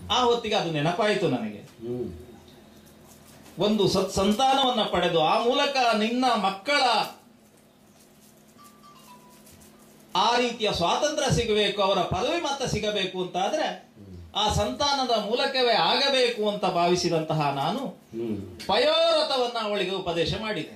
ಆ ಹೊತ್ತಿಗೆ ಅದು ನೆನಪಾಯಿತು ನನಗೆ ಹ್ಮ್ ಒಂದು ಸತ್ ಸಂತಾನವನ್ನ ಪಡೆದು ಆ ಮೂಲಕ ನಿನ್ನ ಮಕ್ಕಳ ಆ ರೀತಿಯ ಸ್ವಾತಂತ್ರ್ಯ ಸಿಗಬೇಕು ಅವರ ಪದವಿ ಮತ್ತ ಸಿಗಬೇಕು ಅಂತ ಆದ್ರೆ ಆ ಸಂತಾನದ ಮೂಲಕವೇ ಆಗಬೇಕು ಅಂತ ಭಾವಿಸಿದಂತಹ ನಾನು ಹ್ಮ್ ಪಯೋರಥವನ್ನ ಅವಳಿಗೆ ಉಪದೇಶ ಮಾಡಿದೆ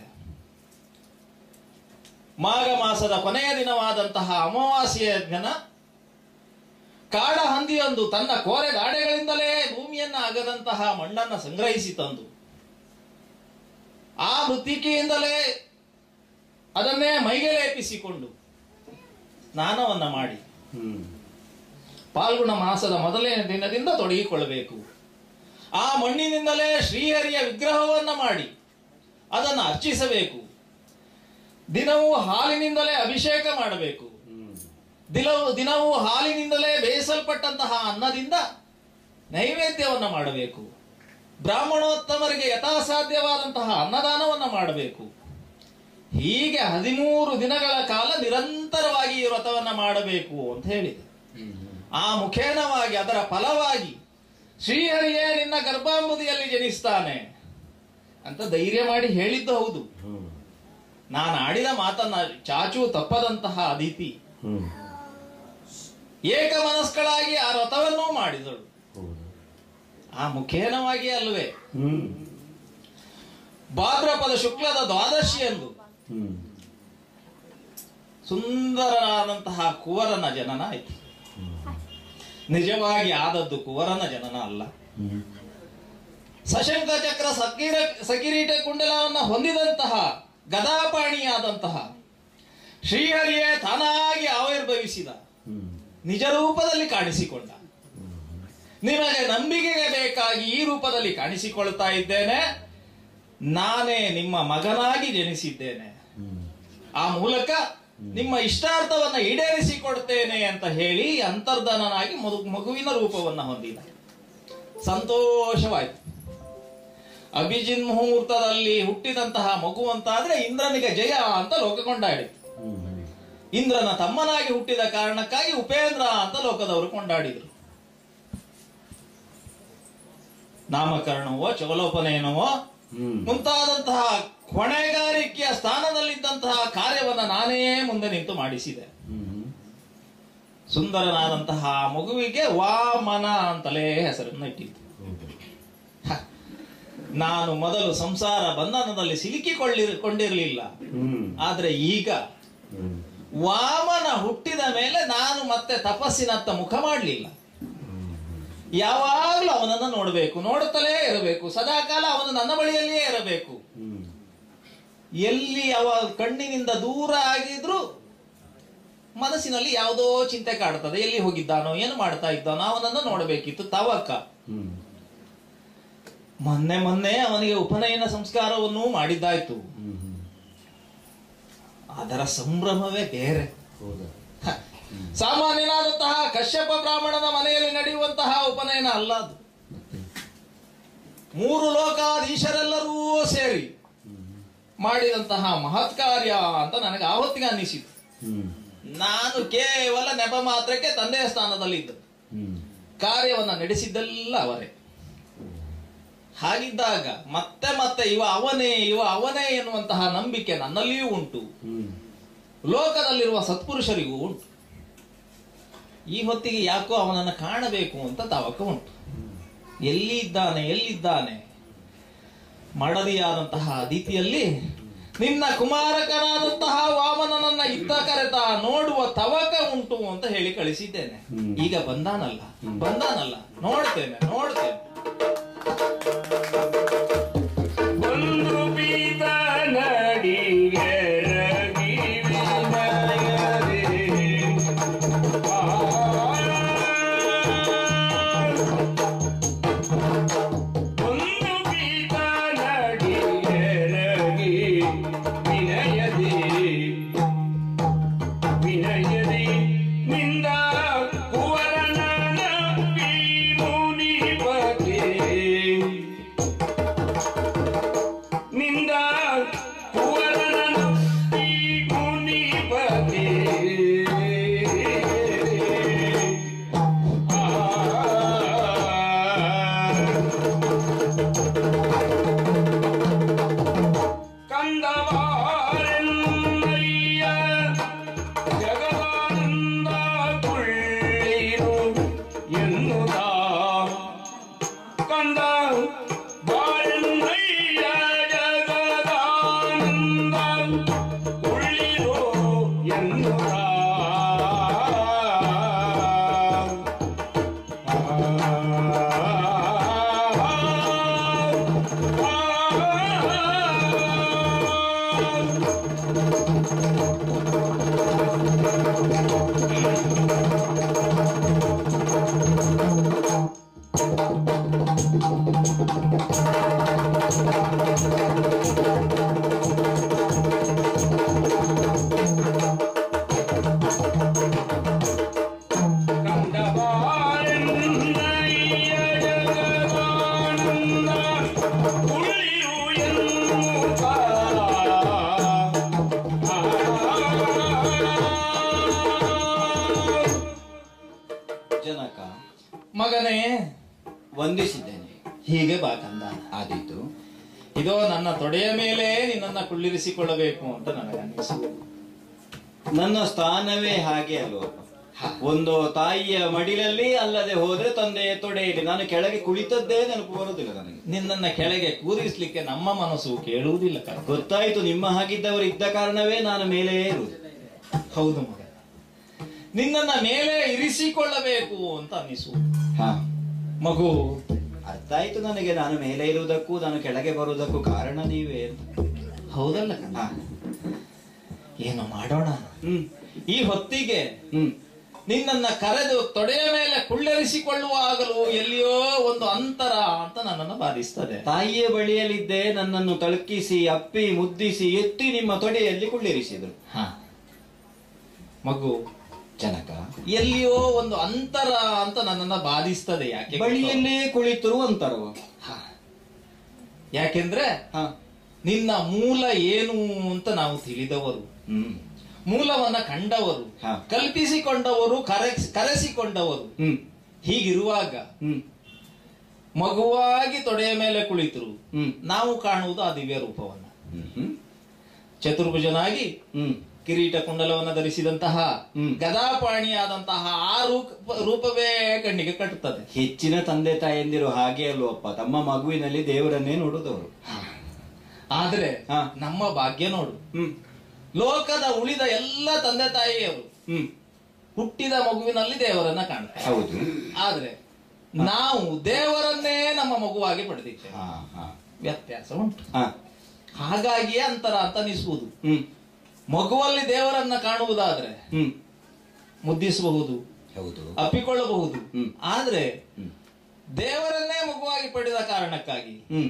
ಮಾಘ ಮಾಸದ ಕೊನೆಯ ದಿನವಾದಂತಹ ಅಮಾವಾಸ್ಯೆಯ ದಿನ ಕಾಡ ಹಂದಿಯೊಂದು ತನ್ನ ಕೋರೆ ಗಾಡೆಗಳಿಂದಲೇ ಭೂಮಿಯನ್ನ ಅಗದಂತಹ ಮಣ್ಣನ್ನ ಸಂಗ್ರಹಿಸಿ ತಂದು ಆ ಮೃತ್ತಿಕೆಯಿಂದಲೇ ಅದನ್ನೇ ಮೈಗೆ ಲೇಪಿಸಿಕೊಂಡು ಸ್ನಾನವನ್ನ ಮಾಡಿ ಹ್ಮ್ ಪಾಲ್ಗುಣ ಮಾಸದ ಮೊದಲನೇ ದಿನದಿಂದ ತೊಡಗಿಕೊಳ್ಳಬೇಕು ಆ ಮಣ್ಣಿನಿಂದಲೇ ಶ್ರೀಹರಿಯ ವಿಗ್ರಹವನ್ನ ಮಾಡಿ ಅದನ್ನು ಅರ್ಚಿಸಬೇಕು ದಿನವೂ ಹಾಲಿನಿಂದಲೇ ಅಭಿಷೇಕ ಮಾಡಬೇಕು ಹ್ಮ್ ದಿನವೂ ದಿನವೂ ಹಾಲಿನಿಂದಲೇ ಬೇಯಿಸಲ್ಪಟ್ಟಂತಹ ಅನ್ನದಿಂದ ನೈವೇದ್ಯವನ್ನ ಮಾಡಬೇಕು ಬ್ರಾಹ್ಮಣೋತ್ತಮರಿಗೆ ಯಥಾಸಾಧ್ಯವಾದಂತಹ ಅನ್ನದಾನವನ್ನ ಮಾಡಬೇಕು ಹೀಗೆ ಹದಿಮೂರು ದಿನಗಳ ಕಾಲ ನಿರಂತರವಾಗಿ ಈ ವ್ರತವನ್ನ ಮಾಡಬೇಕು ಅಂತ ಹೇಳಿದೆ ಹ್ಮ್ ಆ ಮುಖೇನವಾಗಿ ಅದರ ಫಲವಾಗಿ ಶ್ರೀಹರಿಯೇ ನಿನ್ನ ಗರ್ಭಾಂಬುದಿಯಲ್ಲಿ ಜನಿಸ್ತಾನೆ ಅಂತ ಧೈರ್ಯ ಮಾಡಿ ಹೇಳಿದ್ದು ಹೌದು ಹ್ಮ್ ನಾನು ಆಡಿದ ಮಾತನ್ನ ಚಾಚು ತಪ್ಪದಂತಹ ಅದಿತಿ ಹ್ಮ್ ಏಕ ಮನಸ್ಕಳಾಗಿ ಆ ವ್ರತವನ್ನೂ ಮಾಡಿದಳು ಹೌದು ಆ ಮುಖೇನವಾಗಿ ಅಲ್ವೇ ಹ್ಮ್ ಭಾದ್ರಪದ ಶುಕ್ಲದ ದ್ವಾದಶಿಯಂದು ಹ್ಮ್ ಸುಂದರನಾದಂತಹ ಕುವರನ ಜನನ ಆಯ್ತು ನಿಜವಾಗಿ ಆದದ್ದು ಕುವರನ ಜನನ ಅಲ್ಲ ಹ್ಮ್ ಸಶಂಕ ಚಕ್ರ ಸಕಿರ ಸಕಿರೀಟ ಕುಂಡಲವನ್ನ ಹೊಂದಿದಂತಹ ಗದಾಪಾಣಿಯಾದಂತಹ ಶ್ರೀಹರಿಯೇ ತಾನಾಗಿ ಆವಿರ್ಭವಿಸಿದ ಹ್ಮ್ ನಿಜ ರೂಪದಲ್ಲಿ ಕಾಣಿಸಿಕೊಂಡ ನಿಮಗೆ ನಂಬಿಕೆಗೆ ಬೇಕಾಗಿ ಈ ರೂಪದಲ್ಲಿ ಕಾಣಿಸಿಕೊಳ್ತಾ ಇದ್ದೇನೆ ನಾನೇ ನಿಮ್ಮ ಮಗನಾಗಿ ಜನಿಸಿದ್ದೇನೆ ಹ್ಮ್ ಆ ಮೂಲಕ ನಿಮ್ಮ ಇಷ್ಟಾರ್ಥವನ್ನ ಈಡೇರಿಸಿಕೊಡ್ತೇನೆ ಅಂತ ಹೇಳಿ ಅಂತರ್ಧನನಾಗಿ ಮಗು- ಮಗುವಿನ ರೂಪವನ್ನ ಹೊಂದಿದ ಸಂತೋಷವಾಯ್ತು ಅಭಿಜಿನ್ ಮುಹೂರ್ತದಲ್ಲಿ ಹುಟ್ಟಿದಂತಹ ಮಗು ಅಂತಾದ್ರೆ ಇಂದ್ರನಿಗೆ ಜಯ ಅಂತ ಲೋಕ ಕೊಂಡಾಡಿತು ಹ್ಮ್ ಹ್ಮ್ ಇಂದ್ರನ ತಮ್ಮನಾಗಿ ಹುಟ್ಟಿದ ಕಾರಣಕ್ಕಾಗಿ ಉಪೇಂದ್ರ ಅಂತ ಲೋಕದವರು ಕೊಂಡಾಡಿದರು ನಾಮಕರಣವೋ ಚವಲೋಪನಯನವೋ ಹ್ಮ್ ಮುಂತಾದಂತಹ ಹೊಣೆಗಾರಿಕೆಯ ಸ್ಥಾನದಲ್ಲಿದ್ದಂತಹ ಕಾರ್ಯವನ್ನ ನಾನೇ ಮುಂದೆ ನಿಂತು ಮಾಡಿಸಿದೆ ಹ್ಮ್ ಸುಂದರನಾದಂತಹ ಆ ಮಗುವಿಗೆ ವಾಮನ ಅಂತಲೇ ಹೆಸರನ್ನ ಇಟ್ಟಿದ್ದು ಹೌದು ಹ. ನಾನು ಮೊದಲು ಸಂಸಾರ ಬಂಧನದಲ್ಲಿ ಸಿಲುಕಿಕೊಳ್ಳಿ ಕೊಂಡಿರಲಿಲ್ಲ ಹ್ಮ್ ಆದ್ರೆ ಈಗ ಹ್ಮ್ ವಾಮನ ಹುಟ್ಟಿದ ಮೇಲೆ ನಾನು ಮತ್ತೆ ತಪಸ್ಸಿನತ್ತ ಮುಖ ಮಾಡಲಿಲ್ಲ ಯಾವಾಗಲೂ ಅವನನ್ನು ನೋಡಬೇಕು ನೋಡುತ್ತಲೇ ಇರಬೇಕು ಸದಾಕಾಲ ಅವನು ನನ್ನ ಬಳಿಯಲ್ಲಿಯೇ ಇರಬೇಕು ಹ್ಮ್ ಎಲ್ಲಿ ಅವ ಕಣ್ಣಿನಿಂದ ದೂರ ಆಗಿದ್ರು ಮನಸ್ಸಿನಲ್ಲಿ ಯಾವುದೋ ಚಿಂತೆ ಕಾಡ್ತದೆ ಎಲ್ಲಿ ಹೋಗಿದ್ದಾನೋ ಏನು ಮಾಡ್ತಾ ಇದ್ದಾನೋ ಅವನನ್ನು ನೋಡಬೇಕಿತ್ತು ತವಕ ಹ್ಮ್ ಮೊನ್ನೆ ಮೊನ್ನೆ ಅವನಿಗೆ ಉಪನಯನ ಸಂಸ್ಕಾರವನ್ನು ಮಾಡಿದ್ದಾಯ್ತು ಹ್ಮ್ ಹ್ಮ್ ಅದರ ಸಂಭ್ರಮವೇ ಬೇರೆ ಹೌದಾ ಹ. ಸಾಮಾನ್ಯನಾದಂತಹ ಕಶ್ಯಪ ಬ್ರಾಹ್ಮಣನ ಮನೆಯಲ್ಲಿ ನಡೆಯುವಂತಹ ಉಪನಯನ ಅಲ್ಲ ಅದು ಮತ್ತೆ ಮೂರು ಲೋಕಾಧೀಶರೆಲ್ಲರೂ ಸೇರಿ ಮಾಡಿದಂತಹ ಮಹತ್ ಕಾರ್ಯ ಅಂತ ನನಗೆ ಆವತ್ತಿಗೆ ಅನ್ನಿಸಿತು ಹ್ಮ್ ನಾನು ಕೇವಲ ನೆಪ ಮಾತ್ರಕ್ಕೆ ತಂದೆಯ ಸ್ಥಾನದಲ್ಲಿ ಇದ್ದ ಹ್ಮ್ ಕಾರ್ಯವನ್ನ ನಡೆಸಿದ್ದೆಲ್ಲ ಅವರೇ ಹಾಗಿದ್ದಾಗ ಮತ್ತೆ ಮತ್ತೆ ಇವ ಅವನೇ ಇವ ಅವನೇ ಎನ್ನುವಂತಹ ನಂಬಿಕೆ ನನ್ನಲ್ಲಿಯೂ ಉಂಟು ಹ್ಮ್ ಲೋಕದಲ್ಲಿರುವ ಸತ್ಪುರುಷರಿಗೂ ಉಂಟು ಈ ಹೊತ್ತಿಗೆ ಯಾಕೋ ಅವನನ್ನು ಕಾಣಬೇಕು ಅಂತ ತವಕ ಉಂಟು ಎಲ್ಲಿ ಇದ್ದಾನೆ ಎಲ್ಲಿದ್ದಾನೆ ಮಡದಿಯಾದಂತಹ ಅದಿತಿಯಲ್ಲಿ ನಿನ್ನ ಕುಮಾರಕನಾದಂತಹ ವಾಮನನನ್ನ ಇದ್ದ ಕರೆತ ನೋಡುವ ತವಕ ಉಂಟು ಅಂತ ಹೇಳಿ ಕಳಿಸಿದ್ದೇನೆ ಹ್ಮ್. ಈಗ ಬಂದಾನಲ್ಲ ಬಂದಾನಲ್ಲ ನೋಡ್ತೇನೆ ನೋಡ್ತೇನೆ ಒಂದು ಪೀತ ನಡಿಗೆರಗಿ ವಿನಯದೆ. ಆ. ಒಂದು ಪೀತ ನಡಿಗೆರಗಿ ವಿನಯದೆ. ವಿನಯದಿ ನಿಂದ ಕುವರನ ನಂಬಿ ಮುನಿಪತೆ ಎನ್ನುತ್ತ ಕಂದ ಬಾಳನ್ನಯ್ಯ ಜಗದಾನಂದ ಉಳ್ಳಿರೋ ಎನ್ನುತ್ತ ಕಂಡಬಾರೆನ್ನಯ್ಯ ಜಗದಾನಂದ ಉಳಿರು ಎನ್ನುತ್ತ ಜನಕ ಮಗನೇ ವಂದಿಸಿದ್ದೇನೆ ಹೀಗೆ ಬಾ ಕಂದ ಆದೀತು ಇದೋ ನನ್ನ ತೊಡೆಯ ಮೇಲೆ ನಿನ್ನನ್ನ ಕುಳ್ಳಿರಿಸಿಕೊಳ್ಳಬೇಕು ಅಂತ ನನಗೆ ಅನ್ನಿಸುವುದು ನನ್ನ ಸ್ಥಾನವೇ ಹಾಗೆ ಅಲ್ವಪ್ಪ ಹ. ಒಂದು ತಾಯಿಯ ಮಡಿಲಲ್ಲಿ ಅಲ್ಲದೆ ಹೋದ್ರೆ ತಂದೆಯ ತೊಡೆಯಲ್ಲಿ ನಾನು ಕೆಳಗೆ ಕುಳಿತದ್ದೇ ನೆನಪು ಬರುವುದಿಲ್ಲ ನನಗೆ ನಿನ್ನನ್ನ ಕೆಳಗೆ ಕೂರಿಸ್ಲಿಕ್ಕೆ ನಮ್ಮ ಮನಸ್ಸು ಕೇಳುವುದಿಲ್ಲ ಕಂದ. ಗೊತ್ತಾಯ್ತು ನಿಮ್ಮ ಹಾಗಿದ್ದವರು ಇದ್ದ ಕಾರಣವೇ ನಾನು ಮೇಲೆ ಇರುವುದು ಹೌದು ಮಗ ನಿನ್ನನ್ನ ಮೇಲೆ ಇರಿಸಿಕೊಳ್ಳಬೇಕು ಅಂತ ಅನ್ನಿಸುವುದು ಹಾ ಮಗು ಅರ್ಥ ಆಯ್ತು ನನಗೆ ನಾನು ಮೇಲೆ ಇರುವುದಕ್ಕೂ ನಾನು ಕೆಳಗೆ ಬರುವುದಕ್ಕೂ ಕಾರಣ ನೀವೇ ಅಂತ ಹೌದಲ್ಲ ಕಂದ? ಹಾ. ಏನು ಮಾಡೋಣ ಹ್ಮ್ ಈ ಹೊತ್ತಿಗೆ ಹ್ಮ್ ನಿನ್ನನ್ನ ಕರೆದು ತೊಡೆಯ ಮೇಲೆ ಕುಳ್ಳಿರಿಸಿಕೊಳ್ಳುವಾಗಲೂ ಎಲ್ಲಿಯೋ ಒಂದು ಅಂತರ ಅಂತ ನನ್ನನ್ನು ಬಾಧಿಸ್ತದೆ ತಾಯಿಯ ಬಳಿಯಲ್ಲಿದ್ದೆ ನನ್ನನ್ನು ತಳುಕಿಸಿ ಅಪ್ಪಿ ಮುದ್ದಿಸಿ ಎತ್ತಿ ನಿಮ್ಮ ತೊಡೆಯಲ್ಲಿ ಕುಳ್ಳಿರಿಸಿದ್ರು ಹ. ಮಗು ಜನಕ ಎಲ್ಲಿಯೋ ಒಂದು ಅಂತರ ಅಂತ ನನ್ನನ್ನ ಬಾಧಿಸ್ತದೆ ಯಾಕೆ ಗೊತ್ತೋ? ಬಳಿಯಲ್ಲೇ ಕುಳಿತರು ಅಂತಾರವ ಹ. ಯಾಕೆಂದ್ರೆ ಹಾ ನಿನ್ನ ಮೂಲ ಏನು ಅಂತ ನಾವು ತಿಳಿದವರು ಹ್ಮ್ ಮೂಲವನ್ನ ಕಂಡವರು ಹ. ಕಲ್ಪಿಸಿಕೊಂಡವರು ಕರೆಸ್- ಕರೆಸಿಕೊಂಡವರು ಹ್ಮ್ ಹೀಗಿರುವಾಗ ಹ್ಮ್ ಮಗುವಾಗಿ ತೊಡೆಯ ಮೇಲೆ ಕುಳಿತರು ಹ್ಮ್ ನಾವು ಕಾಣುವುದು ಆ ದಿವ್ಯ ರೂಪವನ್ನ ಹ್ಮ್ ಹ್ಮ್ ಚತುರ್ಭುಜನಾಗಿ ಹ್ಮ್ ಕಿರೀಟ ಕುಂಡಲವನ್ನು ಧರಿಸಿದಂತಹ ಹ್ಮ್. ಗದಾಪಾಣಿಯಾದಂತಹ ಆ ರೂಪ ರೂಪವೇ ಕಣ್ಣಿಗೆ ಕಟ್ಟುತ್ತದೆ ಹೆಚ್ಚಿನ ತಂದೆ ತಾಯಂದಿರು ಹಾಗೆ ಅಲ್ವಪ್ಪ ತಮ್ಮ ಮಗುವಿನಲ್ಲಿ ದೇವರನ್ನೇ ನೋಡುದವರು ಆದ್ರೆ ಹಾ. ನಮ್ಮ ಭಾಗ್ಯ ನೋಡು ಹ್ಮ್ ಲೋಕದ ಉಳಿದ ಎಲ್ಲ ತಂದೆ ತಾಯಿಯರು ಹ್ಮ್ ಹುಟ್ಟಿದ ಮಗುವಿನಲ್ಲಿ ದೇವರನ್ನ ಕಾಣ್ತಾರೆ ಹೌದು ಆದ್ರೆ ನಾವು ದೇವರನ್ನೇ ನಮ್ಮ ಮಗುವಾಗಿ ಪಡೆದಿದ್ದೇವೆ ಹಾ ಹಾ ವ್ಯತ್ಯಾಸ ಉಂಟು ಹಾ ಹಾಗಾಗಿಯೇ ಅಂತರ ಅಂತ ಅನಿಸುವುದು ಹ್ಮ್ ಮಗುವಲ್ಲಿ ದೇವರನ್ನ ಕಾಣುವುದಾದ್ರೆ ಹ್ಮ್ ಮುದ್ದಿಸಬಹುದು ಹೌದು ಅಪ್ಪಿಕೊಳ್ಳಬಹುದು ಹ್ಮ್. ಆದ್ರೆ ಹ್ಮ್ ದೇವರನ್ನೇ ಮಗುವಾಗಿ ಪಡೆದ ಕಾರಣಕ್ಕಾಗಿ ಹ್ಮ್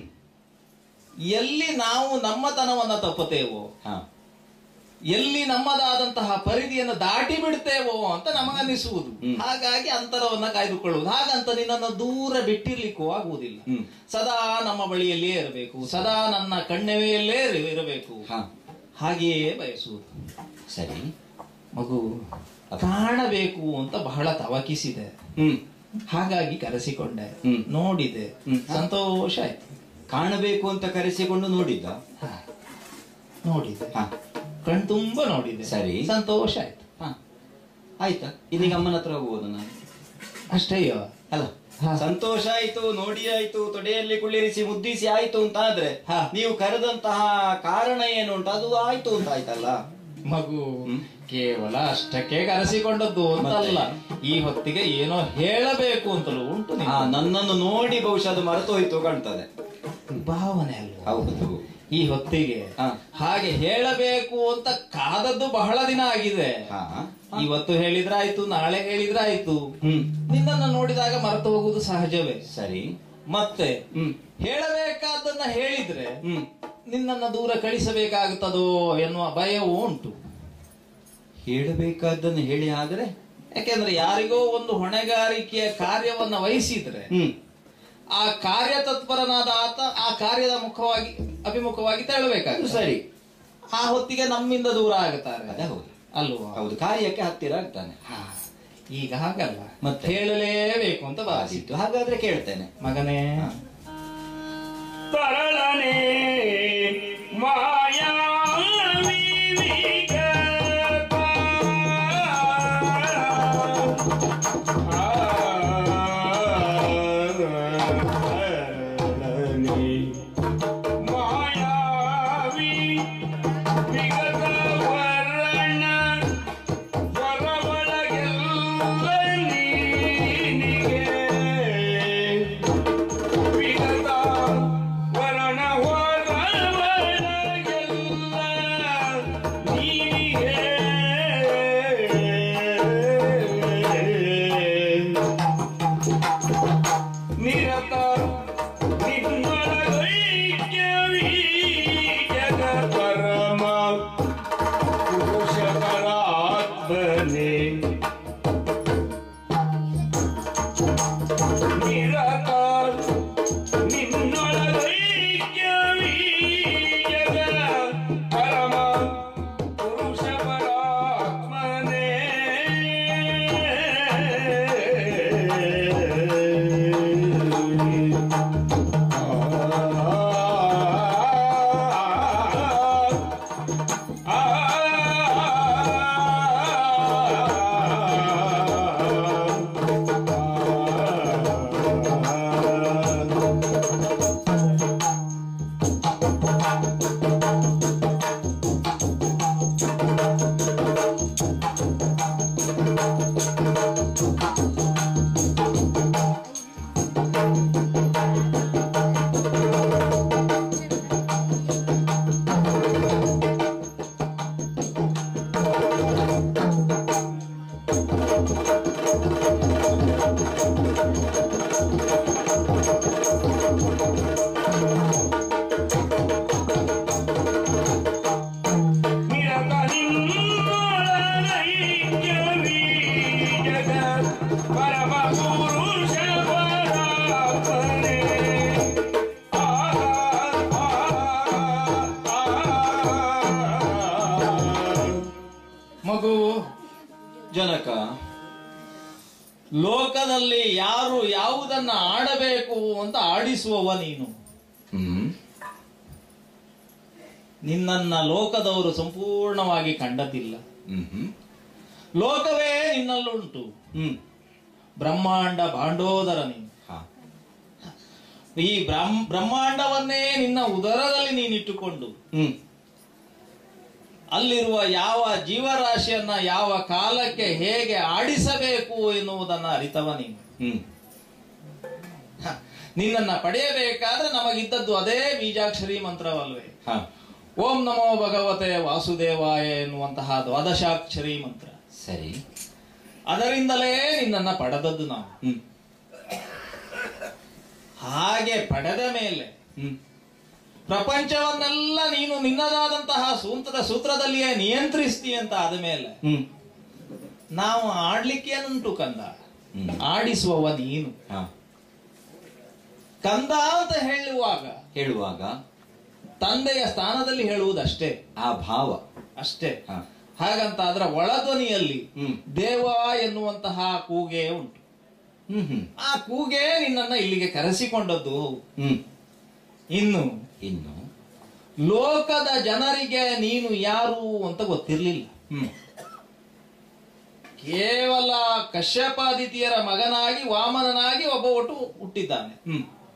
ಎಲ್ಲಿ ನಾವು ನಮ್ಮತನವನ್ನ ತಪ್ಪುತ್ತೇವೋ ಹಾ ಎಲ್ಲಿ ನಮ್ಮದಾದಂತಹ ಪರಿಧಿಯನ್ನು ದಾಟಿ ಬಿಡ್ತೇವೋ ಅಂತ ನಮಗನ್ನಿಸುವುದು ಹ್ಮ್. ಹಾಗಾಗಿ ಅಂತರವನ್ನ ಕಾಯ್ದುಕೊಳ್ಳುವುದು ಹಾಗಂತ ನಿನ್ನನ್ನು ದೂರ ಬಿಟ್ಟಿರ್ಲಿಕ್ಕೂ ಆಗುವುದಿಲ್ಲ ಹ್ಮ್ ಸದಾ ನಮ್ಮ ಬಳಿಯಲ್ಲಿಯೇ ಇರಬೇಕು ಸದಾ ನನ್ನ ಕಣ್ಣೆವೆಯಲ್ಲೇ ಇರ- ಇರಬೇಕು ಹಾ ಹಾಗೆಯೇ ಬಯಸುವುದು ಸರಿ ಮಗು ಕಾಣಬೇಕು ಅಂತ ಬಹಳ ತವಕಿಸಿದೆ ಹ್ಮ್ ಹಾಗಾಗಿ ಕರೆಸಿಕೊಂಡೆ ಹ್ಮ್. ನೋಡಿದೆ ಹ್ಮ್. ಸಂತೋಷ ಆಯ್ತು ಕಾಣಬೇಕು ಅಂತ ಕರೆಸಿಕೊಂಡು ನೋಡಿದ್ದ ಹ. ನೋಡಿದೆ ಹಾ ಕಣ್ತುಂಬ ನೋಡಿದೆ ಸರಿ. ಸಂತೋಷ ಆಯ್ತು ಹಾ ಆಯ್ತಾ ಇದೀಗ ಅಮ್ಮನ ಹತ್ರ ಹೋಗ್ಬೋದು ನಾನು ಅಷ್ಟೇಯೋ ಅಲ್ಲ ಹಾ. ಸಂತೋಷ ಆಯ್ತು ನೋಡಿ ಆಯ್ತು ತೊಡೆಯಲ್ಲಿ ಕುಳ್ಳಿರಿಸಿ ಮುದ್ದಿಸಿ ಆಯ್ತು ಅಂತ ಆದ್ರೆ ಹಾ. ನೀವು ಕರೆದಂತಹ ಕಾರಣ ಏನು ಉಂಟು ಅದು ಆಯ್ತು ಅಂತ ಆಯ್ತಲ್ಲ ಮಗು ಹ್ಮ್. ಕೇವಲ ಅಷ್ಟಕ್ಕೆ ಕರೆಸಿಕೊಂಡದ್ದು ಅಂತಲ್ಲ ಈ ಹೊತ್ತಿಗೆ ಏನೋ ಹೇಳಬೇಕು ಅಂತಲೂ ಉಂಟು ನಿನ್ನ ಹಾ ನನ್ನನ್ನು ನೋಡಿ ಬಹುಶಃ ಅದು ಮರೆತು ಹೋಯ್ತು ಕಾಣ್ತದೆ ಭಾವನೆ ಅಲ್ವಾ ಹೌದು ಈ ಹೊತ್ತಿಗೆ ಹಾ. ಹಾಗೆ ಹೇಳಬೇಕು ಅಂತ ಕಾದದ್ದು ಬಹಳ ದಿನ ಆಗಿದೆ ಹಾ ಇವತ್ತು ಹೇಳಿದ್ರಾಯ್ತು ನಾಳೆ ಹೇಳಿದ್ರಾಯ್ತು ಹ್ಮ್ ನಿನ್ನನ್ನ ನೋಡಿದಾಗ ಮರೆತು ಹೋಗುವುದು ಸಹಜವೇ ಸರಿ ಮತ್ತೆ ಹ್ಮ್ ಹೇಳಬೇಕಾದನ್ನ ಹೇಳಿದ್ರೆ ಹ್ಮ್ ನಿನ್ನನ್ನ ದೂರ ಕಳಿಸಬೇಕಾಗುತ್ತದೋ ಎನ್ನುವ ಭಯವೂ ಉಂಟು ಹೇಳಬೇಕಾದ್ದನ್ನು ಹೇಳಿ ಆದ್ರೆ ಯಾಕೆಂದ್ರೆ ಯಾರಿಗೋ ಒಂದು ಹೊಣೆಗಾರಿಕೆಯ ಕಾರ್ಯವನ್ನ ವಹಿಸಿದ್ರೆ ಹ್ಮ್ ಆ ಕಾರ್ಯ ತತ್ಪರನಾದ ಆತ ಆ ಕಾರ್ಯದ ಮುಖವಾಗಿ ಅಭಿಮುಖವಾಗಿ ಅದು ತೆರಳಬೇಕಾಗುತ್ತೆ ಸರಿ ಆ ಹೊತ್ತಿಗೆ ನಮ್ಮಿಂದ ದೂರ ಆಗುತ್ತಾರೆ ಅದೇ ಹೌದು ಅಲ್ವಾ ಹೌದು ಕಾರ್ಯಕ್ಕೆ ಹತ್ತಿರ ಆಗ್ತಾನೆ ಹಾ. ಈಗ ಹಾಗಲ್ಲ ಮತ್ತೆ? ಹೇಳಲೇಬೇಕು ಅಂತ ಭಾವಿಸಿ ಆದೀತು ಹಾಗಾದ್ರೆ ಕೇಳ್ತೇನೆ ಮಗನೇ ಹಾ. ತರಳನೆ ಮಾಯಾ ವಿವಿಧ ನಿರತ ನಿನ್ನೊಳಗೈಕ್ಯವೀ ಜಗ ಪರಮ ಪುರುಷಕರಾತ್ಮನೇ ನಿರತ ನಿನ್ನೊಳಗೈಕ್ಯವೀ ಜಗ ಪರಮ ಪುರುಷ ಪರಾತ್ಮನೇ ನಿರತ ನಿನ್ನೊಳಗೈಕ್ಯವೀ ಜಗ ಪರಮ ಪುರುಷ ಪರಾತ್ಮನೇ. ಆ, ಆ, ಆ, ಆ. ಮಗು ಜನಕ ಲೋಕದಲ್ಲಿ ಯಾರು ಯಾವುದನ್ನ ಆಡಬೇಕು ಅಂತ ಆಡಿಸುವವ ನೀನು ಹ್ಮ್ ನಿನ್ನನ್ನ ಲೋಕದವರು ಸಂಪೂರ್ಣವಾಗಿ ಕಂಡದಿಲ್ಲ ಹ್ಮ್ ಹ್ಮ್ ಲೋಕವೇ ನಿನ್ನಲ್ಲುಂಟು ಹ್ಮ್ ಬ್ರಹ್ಮಾಂಡ ಭಾಂಡೋದರ ನೀನು ಹಾ ಈ ಬ್ರಹ್ಮ ಬ್ರಹ್ಮಾಂಡವನ್ನೇ ನಿನ್ನ ಉದರದಲ್ಲಿ ನೀನಿಟ್ಟುಕೊಂಡು ಹ್ಮ್ ಅಲ್ಲಿರುವ ಯಾವ ಜೀವರಾಶಿಯನ್ನ ಯಾವ ಕಾಲಕ್ಕೆ ಹೇಗೆ ಆಡಿಸಬೇಕು ಎನ್ನುವುದನ್ನ ಅರಿತವ ನೀನು ಹ್ಮ್ ಹ, ನಿನ್ನನ್ನ ಪಡೆಯಬೇಕಾದ್ರೆ ನಮಗಿದ್ದದ್ದು ಅದೇ ಬೀಜಾಕ್ಷರಿ ಮಂತ್ರವಲ್ವೇ ಹಾ ಓಂ ನಮೋ ಭಗವತೆ ವಾಸುದೇವಾಯ ಎನ್ನುವಂತಹ ದ್ವಾದಶಾಕ್ಷರಿ ಮಂತ್ರ ಸರಿ ಅದರಿಂದಲೇ ನಿನ್ನನ್ನ ಪಡೆದದ್ದು ನಾವು ಹ್ಮ್ ಹಾಗೆ ಪಡೆದ ಮೇಲೆ ಹ್ಮ್ ಪ್ರಪಂಚವನ್ನೆಲ್ಲ ನೀನು ನಿನ್ನದಾದಂತಹ ಸೂತ್ರದ ಸೂತ್ರದಲ್ಲಿಯೇ ನಿಯಂತ್ರಿಸ್ತಿ ಅಂತ ಆದ ಮೇಲೆ ಹ್ಮ್ ನಾವು ಆಡ್ಲಿಕ್ಕೇನುಂಟು ಕಂದ ಹ್ಮ್. ಆಡಿಸುವವ ನೀನು ಹಾ ಕಂದ ಅಂತ ಹೇಳುವಾಗ ಹೇಳುವಾಗ ತಂದೆಯ ಸ್ಥಾನದಲ್ಲಿ ಹೇಳುವುದಷ್ಟೇ ಆ ಭಾವ ಅಷ್ಟೇ ಹಾ ಹಾಗಂತ ಅದರ ಒಳಧ್ವನಿಯಲ್ಲಿ ಹ್ಮ್ ದೇವ ಎನ್ನುವಂತಹ ಕೂಗೆ ಉಂಟು ಹ್ಮ್ ಹ್ಮ್ ಆ ಕೂಗೆ ನಿನ್ನನ್ನ ಇಲ್ಲಿಗೆ ಕರೆಸಿಕೊಂಡದ್ದು ಹ್ಮ್ ಇನ್ನು ಇನ್ನು ಲೋಕದ ಜನರಿಗೆ ನೀನು ಯಾರು ಅಂತ ಗೊತ್ತಿರ್ಲಿಲ್ಲ ಹ್ಮ್ ಕೇವಲ ಕಶ್ಯಪಾದಿತಿಯರ ಮಗನಾಗಿ ವಾಮನನಾಗಿ ಒಬ್ಬ ಒಟ್ಟು ಹುಟ್ಟಿದ್ದಾನೆ ಹ್ಮ್